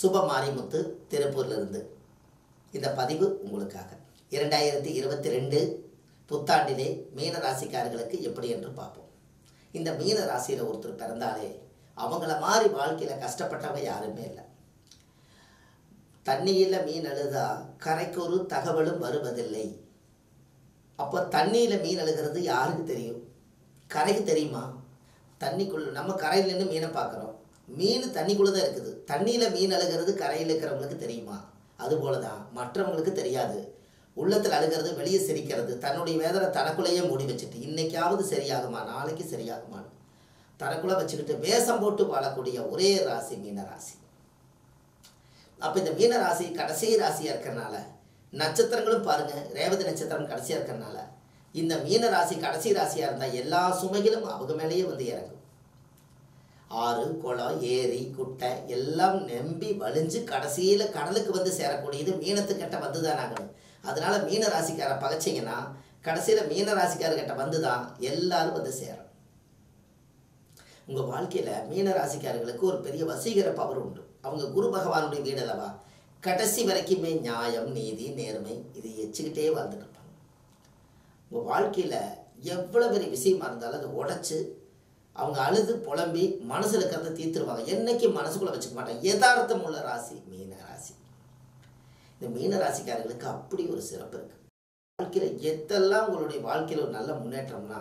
சுப மாரிமுத்து திருப்பூர்லேருந்து இந்த பதிவு உங்களுக்காக இரண்டாயிரத்தி இருபத்தி ரெண்டு புத்தாண்டிலே மீன ராசிக்காரர்களுக்கு எப்படி என்று பார்ப்போம் இந்த மீன ராசியில் ஒருத்தர் பிறந்தாலே அவங்கள மாதிரி வாழ்க்கையில் கஷ்டப்பட்டவங்க யாருமே இல்லை தண்ணியில் மீன் அழுதா கரைக்கு ஒரு தகவலும் வருவதில்லை அப்போ தண்ணியில் மீன் அழுகிறது யாருக்கு தெரியும் கரைக்கு தெரியுமா தண்ணிக்குள்ள நம்ம கரையில் நின்று மீனை பார்க்குறோம் மீன் தண்ணிக்குள்ளே தான் இருக்குது தண்ணியில் மீன் அழுகிறது கரையில் இருக்கிறவங்களுக்கு தெரியுமா அதுபோல தான் மற்றவங்களுக்கு தெரியாது உள்ளத்தில் அழுகிறது வெளியே சிரிக்கிறது தன்னுடைய வேதனை தனக்குள்ளேயே மூடி வச்சுட்டு இன்னைக்காவது சரியாகுமா நாளைக்கு சரியாகுமான்னு தனக்குள்ளே வச்சுக்கிட்டு வேஷம் போட்டு வாழக்கூடிய ஒரே ராசி மீன ராசி அப்போ இந்த மீன ராசி கடைசி ராசியாக இருக்கிறனால நட்சத்திரங்களும் பாருங்க ரேவதி நட்சத்திரம் கடைசியாக இருக்கிறனால இந்த மீன ராசி கடைசி ராசியாக இருந்தால் எல்லா சுமைகளும் அவங்க மேலேயே வந்து இறங்கும் ஆறு குளம் ஏரி குட்டை எல்லாம் நம்பி வலிஞ்சு கடைசியில் கடலுக்கு வந்து சேரக்கூடியது மீனத்துக்கிட்ட வந்து தான் ஆகணும் அதனால மீன ராசிக்காரை பகைச்சிங்கன்னா கடைசியில் மீன ராசிக்காரர்கிட்ட வந்து தான் எல்லாரும் வந்து சேரும் உங்கள் வாழ்க்கையில் மீன ராசிக்காரர்களுக்கு ஒரு பெரிய வசீகர பவர் உண்டு அவங்க குரு பகவானுடைய வீடு அல்லவா கடைசி வரைக்குமே நியாயம் நீதி நேர்மை இது எச்சுக்கிட்டே வாழ்ந்துட்டு இருப்பாங்க உங்கள் வாழ்க்கையில் எவ்வளோ பெரிய விஷயமா இருந்தாலும் அதை உடைச்சு அவங்க அழுது புலம்பி மனசில் இருக்கிறத தீர்த்துருவாங்க என்னைக்கு மனசுக்குள்ளே வச்சுக்க மாட்டாங்க யதார்த்தம் உள்ள ராசி மீன ராசி இந்த மீன ராசிக்காரர்களுக்கு அப்படி ஒரு சிறப்பு இருக்குது வாழ்க்கையில் எத்தெல்லாம் உங்களுடைய வாழ்க்கையில் ஒரு நல்ல முன்னேற்றம்னா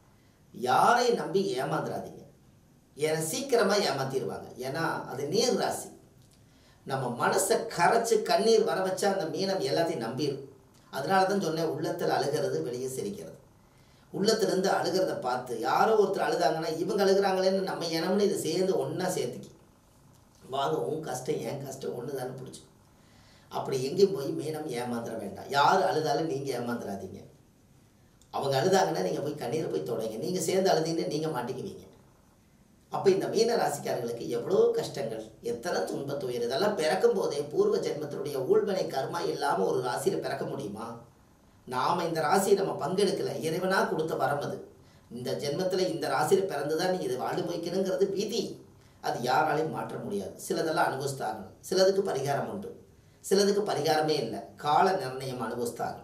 யாரையும் நம்பி ஏமாந்துடாதீங்க ஏன்னா சீக்கிரமாக ஏமாத்திடுவாங்க ஏன்னா அது நீர் ராசி நம்ம மனசை கரைச்சி கண்ணீர் வர வச்சா அந்த மீனம் எல்லாத்தையும் நம்பிடும் அதனால தான் சொன்னேன் உள்ளத்தில் அழுகிறது வெளியே சிரிக்கிறது உள்ளத்திலேருந்து அழுகிறத பார்த்து யாரோ ஒருத்தர் அழுதாங்கன்னா இவங்க அழுகிறாங்களேன்னு நம்ம இனம்னு இதை சேர்ந்து ஒன்றா சேர்த்துக்கி வாங்க உன் கஷ்டம் ஏன் கஷ்டம் ஒன்று தானே பிடிச்சி அப்படி எங்கேயும் போய் மீனம் ஏமாந்துட வேண்டாம் யார் அழுதாலும் நீங்கள் ஏமாந்துடாதீங்க அவங்க அழுதாங்கன்னா நீங்கள் போய் கண்ணீரை போய் தொடங்க நீங்கள் சேர்ந்து அழுதீங்கன்னா நீங்கள் மாட்டிக்குவீங்க அப்போ இந்த மீன ராசிக்காரர்களுக்கு எவ்வளோ கஷ்டங்கள் எத்தனை துன்ப துயர் இதெல்லாம் பிறக்கும் போதே பூர்வ ஜென்மத்தினுடைய ஊழ்வனை கர்மா இல்லாமல் ஒரு ராசியில் பிறக்க முடியுமா நாம் இந்த ராசியை நம்ம பங்கெடுக்கலை இறைவனாக கொடுத்த வரம் அது இந்த ஜென்மத்தில் இந்த ராசியில் பிறந்து தான் நீ இதை அனுபவிக்கணுங்கிறது விதி அது யாராலையும் மாற்ற முடியாது சிலதெல்லாம் அனுபவித்தாகணும் சிலதுக்கு பரிகாரம் உண்டு சிலதுக்கு பரிகாரமே இல்லை கால நிர்ணயம் அனுபவித்தாகணும்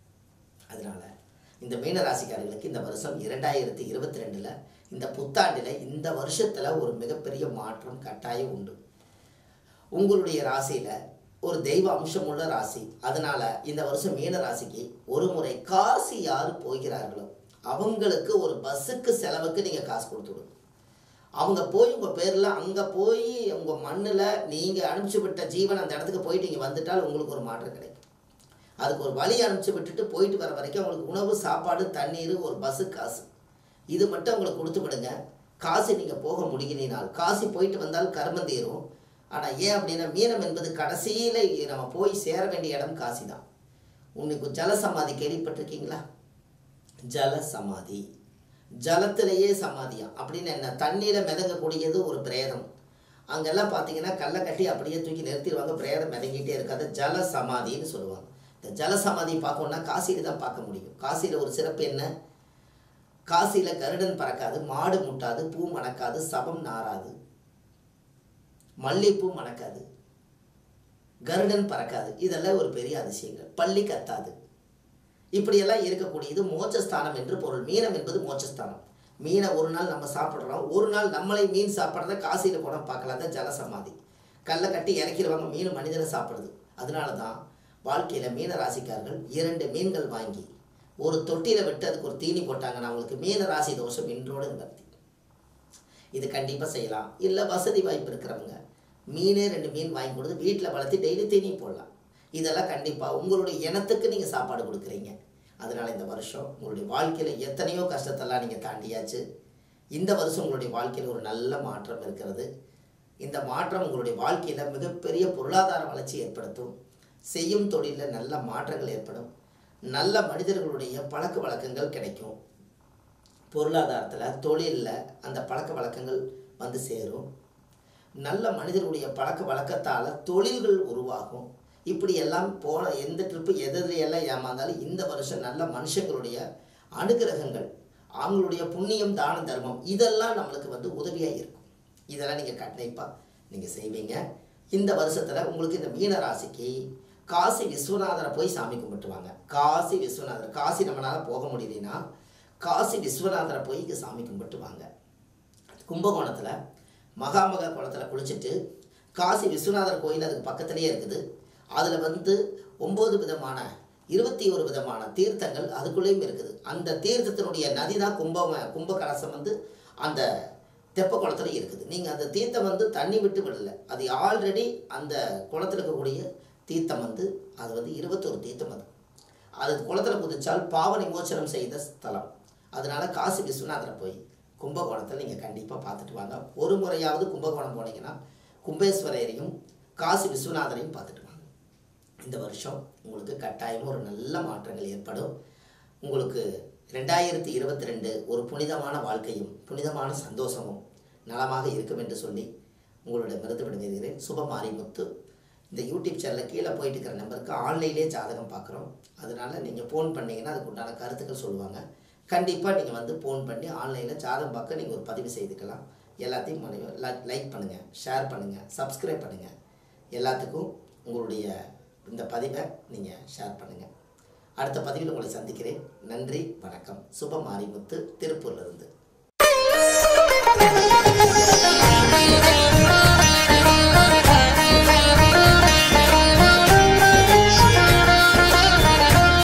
அதனால இந்த மீன ராசிக்காரர்களுக்கு இந்த வருஷம் இரண்டாயிரத்தி இருபத்தி ரெண்டில் இந்த புத்தாண்டில் இந்த வருஷத்தில் ஒரு மிகப்பெரிய மாற்றம் கட்டாயம் உண்டு உங்களுடைய ராசியில் ஒரு தெய்வ அம்சம் உள்ள ராசி அதனால இந்த வருஷம் மீன ராசிக்கு ஒரு முறை காசி யார் போகிறார்களோ அவங்களுக்கு ஒரு பஸ்ஸுக்கு செலவுக்கு நீங்கள் காசு கொடுத்துடுங்க அவங்க போய் உங்கள் பேரில் அங்கே போய் உங்கள் மண்ணில் நீங்கள் அனுப்பிச்சு விட்ட ஜீவன் அந்த இடத்துக்கு போயிட்டு இங்கே வந்துட்டால் உங்களுக்கு ஒரு மாற்றம் கிடைக்கும் அதுக்கு ஒரு வழி அனுப்பிச்சு விட்டுட்டு போயிட்டு வர வரைக்கும் அவங்களுக்கு உணவு சாப்பாடு தண்ணீர் ஒரு பஸ்ஸு காசு இது மட்டும் அவங்களுக்கு கொடுத்து விடுங்க காசு நீங்கள் போக முடியலினால் காசு போயிட்டு வந்தால் கர்மம் தீரும் ஆனால் ஏன் அப்படின்னா மீனம் என்பது கடைசியில் நம்ம போய் சேர வேண்டிய இடம் காசி தான் உனக்கு ஜலசமாதி கேள்விப்பட்டிருக்கீங்களா ஜலசமாதி ஜலத்திலேயே சமாதியம் அப்படின்னு என்ன தண்ணியில் மிதங்கக்கூடியது ஒரு பிரேதம் அங்கெல்லாம் பார்த்தீங்கன்னா கல்லை கட்டி அப்படியே தூக்கி நிறுத்திடுவாங்க பிரேதம் மிதங்கிட்டே இருக்காது ஜல சமாதின்னு சொல்லுவாங்க இந்த ஜல சமாதி பார்க்கணுன்னா காசியில் தான் பார்க்க முடியும் காசியில் ஒரு சிறப்பு என்ன காசியில் கருடன் பறக்காது மாடு முட்டாது பூ மணக்காது சபம் நாராது மல்லிகைப்பூ மணக்காது கருடன் பறக்காது இதெல்லாம் ஒரு பெரிய அதிசயங்கள் பள்ளி கத்தாது இப்படியெல்லாம் இருக்கக்கூடியது மோட்சஸ்தானம் என்று பொருள் மீனம் என்பது மோட்சஸ்தானம் மீனை ஒரு நாள் நம்ம சாப்பிட்றோம் ஒரு நாள் நம்மளை மீன் சாப்பிட்றத காசியில் போனால் பார்க்கலாம் தான் ஜலசமாதி கல்லை கட்டி இறக்கிடுவாங்க மீன் மனிதனை சாப்பிடுது அதனால தான் வாழ்க்கையில் மீன ராசிக்காரர்கள் இரண்டு மீன்கள் வாங்கி ஒரு தொட்டியில் விட்டு அதுக்கு ஒரு தீனி போட்டாங்கன்னா அவங்களுக்கு மீன ராசி தோஷம் இன்றோடு நிவர்த்தி இது கண்டிப்பாக செய்யலாம் இல்லை வசதி வாய்ப்பு இருக்கிறவங்க மீனே ரெண்டு மீன் வாங்கி கொடுத்து வீட்டில் வளர்த்து டெய்லி தீனி போடலாம் இதெல்லாம் கண்டிப்பாக உங்களுடைய இனத்துக்கு நீங்கள் சாப்பாடு கொடுக்குறீங்க அதனால் இந்த வருஷம் உங்களுடைய வாழ்க்கையில் எத்தனையோ கஷ்டத்தெல்லாம் நீங்கள் தாண்டியாச்சு இந்த வருஷம் உங்களுடைய வாழ்க்கையில் ஒரு நல்ல மாற்றம் இருக்கிறது இந்த மாற்றம் உங்களுடைய வாழ்க்கையில் மிகப்பெரிய பொருளாதார வளர்ச்சி ஏற்படுத்தும் செய்யும் தொழிலில் நல்ல மாற்றங்கள் ஏற்படும் நல்ல மனிதர்களுடைய பழக்க வழக்கங்கள் கிடைக்கும் பொருளாதாரத்தில் தொழிலில் அந்த பழக்க வழக்கங்கள் வந்து சேரும் நல்ல மனிதர்களுடைய பழக்க வழக்கத்தால் தொழில்கள் உருவாகும் இப்படி எல்லாம் போன எந்த ட்ரிப்பு எது எல்லாம் ஏமாந்தாலும் இந்த வருஷம் நல்ல மனுஷங்களுடைய அனுகிரகங்கள் அவங்களுடைய புண்ணியம் தான தர்மம் இதெல்லாம் நம்மளுக்கு வந்து உதவியாக இருக்கும் இதெல்லாம் நீங்கள் கண்டிப்பாக நீங்கள் செய்வீங்க இந்த வருஷத்தில் உங்களுக்கு இந்த மீன ராசிக்கு காசி விஸ்வநாதரை போய் சாமி கும்பிட்டு வாங்க காசி விஸ்வநாதர் காசி நம்மளால் போக முடியலனா காசி விஸ்வநாதரை போய் இங்கே சாமி கும்பிட்டு வாங்க கும்பகோணத்தில் மகாமக குளத்தில் குளிச்சுட்டு காசி விஸ்வநாதர் கோயில் அதுக்கு பக்கத்துலேயே இருக்குது அதில் வந்து ஒம்பது விதமான இருபத்தி ஒரு விதமான தீர்த்தங்கள் அதுக்குள்ளேயும் இருக்குது அந்த தீர்த்தத்தினுடைய நதி தான் கும்பம் கும்ப கலசம் வந்து அந்த தெப்ப குளத்துல இருக்குது நீங்கள் அந்த தீர்த்தம் வந்து தண்ணி விட்டு விடல அது ஆல்ரெடி அந்த குளத்தில் இருக்கக்கூடிய தீர்த்தம் வந்து அது வந்து இருபத்தொரு தீர்த்தம் அது அது குளத்தில் குதிச்சால் பாவ விமோச்சனம் செய்த ஸ்தலம் அதனால காசி விஸ்வநாதரை போய் கும்பகோணத்தில் நீங்கள் கண்டிப்பாக பார்த்துட்டு வாங்க ஒரு முறையாவது கும்பகோணம் போனீங்கன்னா கும்பேஸ்வரரையும் காசி விஸ்வநாதரையும் பார்த்துட்டு வாங்க இந்த வருஷம் உங்களுக்கு கட்டாயமாக ஒரு நல்ல மாற்றங்கள் ஏற்படும் உங்களுக்கு ரெண்டாயிரத்தி இருபத்தி ரெண்டு ஒரு புனிதமான வாழ்க்கையும் புனிதமான சந்தோஷமும் நலமாக இருக்கும் என்று சொல்லி உங்களுடைய மருந்து விடுகிறேன் சுபமாரிமுத்து இந்த யூடியூப் சேனலில் கீழே போயிட்டு இருக்கிற நம்பருக்கு ஆன்லைன்லேயே ஜாதகம் பார்க்குறோம் அதனால நீங்கள் ஃபோன் பண்ணீங்கன்னா அதுக்கு உண்டான கருத்துக்கள் சொல்லுவாங்க கண்டிப்பாக நீங்கள் வந்து ஃபோன் பண்ணி ஆன்லைனில் ஜாதகம் பார்க்க நீங்கள் ஒரு பதிவு செய்துக்கலாம் எல்லாத்தையும் மனைவி லைக் பண்ணுங்கள் ஷேர் பண்ணுங்கள் சப்ஸ்கிரைப் பண்ணுங்கள் எல்லாத்துக்கும் உங்களுடைய இந்த பதிவை நீங்கள் ஷேர் பண்ணுங்கள் அடுத்த பதிவில் உங்களை சந்திக்கிறேன் நன்றி வணக்கம் சுப மாரிமுத்து திருப்பூர்லேருந்து